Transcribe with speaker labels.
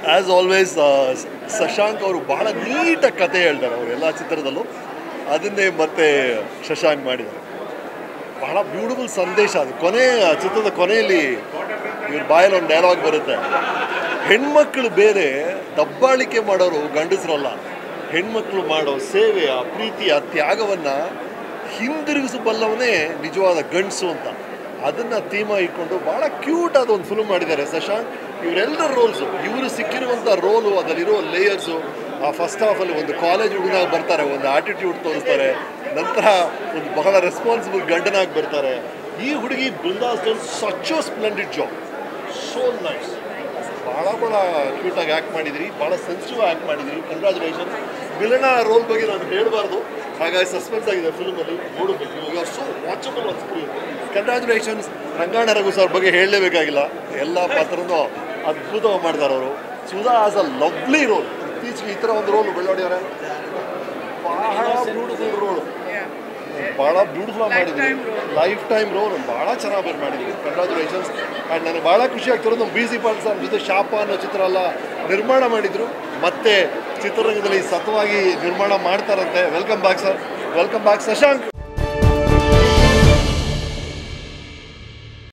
Speaker 1: as always Shashank ಅವರು ಬಹಳ ನೀಟಾಗಿ ಕತೆ ಹೇಳ್ತಾರೆ ಅವರು ಎಲ್ಲ ಚಿತ್ರದಲ್ಲೂ ಅದನ್ನೇ ಮತ್ತೆ ಶಶಾಂಕ್ ಮಾಡಿದ್ದಾರೆ ಬಹಳ ಬ್ಯೂಟಿಫುಲ್ ಸಂದೇಶ ಅದು ಕೊನೆ ಆ ಚಿತ್ರದ ಕೊನೆಯಲ್ಲಿ ಇವ್ರ ಬಾಯಲ್ಲಿ ಒಂದು ಡೈಲಾಗ್ ಬರುತ್ತೆ ಹೆಣ್ಮಕ್ಳು ಬೇರೆ ದಬ್ಬಾಳಿಕೆ ಮಾಡೋರು ಗಂಡಸರಲ್ಲ ಹೆಣ್ಮಕ್ಳು ಮಾಡೋ ಸೇವೆ ಆ ಪ್ರೀತಿ ಆ ತ್ಯಾಗವನ್ನು ಹಿಂದಿರುಗಿಸಬಲ್ಲವನೇ ನಿಜವಾದ ಗಂಡಸು ಅಂತ ಅದನ್ನು ಥೀಮ ಇಟ್ಕೊಂಡು ಭಾಳ ಕ್ಯೂಟ್ ಆದ ಒಂದು ಫಿಲ್ಮ್ ಮಾಡಿದ್ದಾರೆ ಶಶಾಂಕ್ ಇವರೆಲ್ಲರ ರೋಲ್ಸು ಇವರು ಸಿಕ್ಕಿರುವಂಥ ರೋಲು ಅದರಲ್ಲಿರೋ ಲೇಯರ್ಸು ಆ ಫಸ್ಟ್ ಹಾಫಲ್ಲಿ ಒಂದು ಕಾಲೇಜ್ ಹುಡುಗನಾಗಿ ಬರ್ತಾರೆ ಒಂದು ಆಟಿಟ್ಯೂಡ್ ತೋರಿಸ್ತಾರೆ ನಂತರ ಒಂದು ಬಹಳ ರೆಸ್ಪಾನ್ಸಿಬಲ್ ಗಂಡನಾಗಿ ಬರ್ತಾರೆ ಈ ಹುಡುಗಿ Brinda's such splendid job so nice ಭಾಳ ಭಾಳ ಕ್ಯೂಟಾಗಿ ಆ್ಯಕ್ಟ್ ಮಾಡಿದಿರಿ ಭಾಳ ಸೆನ್ಸಿಟಿವ್ ಆ್ಯಕ್ಟ್ ಮಾಡಿದಿರಿ ಕಂಗ್ರ್ಯಾಚುಲೇಷನ್ ವಿಲನ ರೋಲ್ ಬಗ್ಗೆ ನಾನು ಹೇಳಬಾರ್ದು ಹಾಗಾಗಿ ಸಸ್ಪೆನ್ಸ್ ಆಗಿದೆ ಫಿಲ್ಮಲ್ಲಿ ನೋಡಬೇಕು you are so watchable on screen congratulations Rangayana Raghu sir ಬಗ್ಗೆ ಹೇಳಲೇಬೇಕಾಗಿಲ್ಲ ಎಲ್ಲ ಪಾತ್ರನೂ ಅದ್ಭುತವಾಗಿ ಮಾಡಿದ್ದಾರೆ ಅವರು Sudha as a lovely role ಇತ್ತೀಚೆಗೆ ಈ ಥರ ಒಂದು ರೋಲ್ ಬೆಳ್ಳೋಡಿಯವರೇ ಬಹಳ ಬ್ಯೂಟಿಫುಲ್ ರೋಲ್ ಭಾಳ ಬ್ಯೂಟಿಫುಲ್ ಆಗಿ ಮಾಡಿದ್ವಿ ಲೈಫ್ ಟೈಮ್ ರೋಲ್ ಭಾಳ ಚೆನ್ನಾಗಿ ಬೇರೆ ಮಾಡಿದ್ವಿ ಕಂಗ್ರ್ಯಾಚುಲೇಷನ್ಸ್ ಆ್ಯಂಡ್ ನನಗೆ ಭಾಳ ಖುಷಿ ಆಗ್ತಿರೋದು ನಮ್ಮ ಬಿ ಸಿ ಪಾಲ್ ಸರ್ ಜೊತೆ ಶಾಪ ಅನ್ನೋ ಚಿತ್ರ ಎಲ್ಲ ನಿರ್ಮಾಣ ಮಾಡಿದರು ಮತ್ತೆ ಚಿತ್ರರಂಗದಲ್ಲಿ ಸತವಾಗಿ ನಿರ್ಮಾಣ ಮಾಡ್ತಾರಂತೆ welcome back sir welcome back Shashank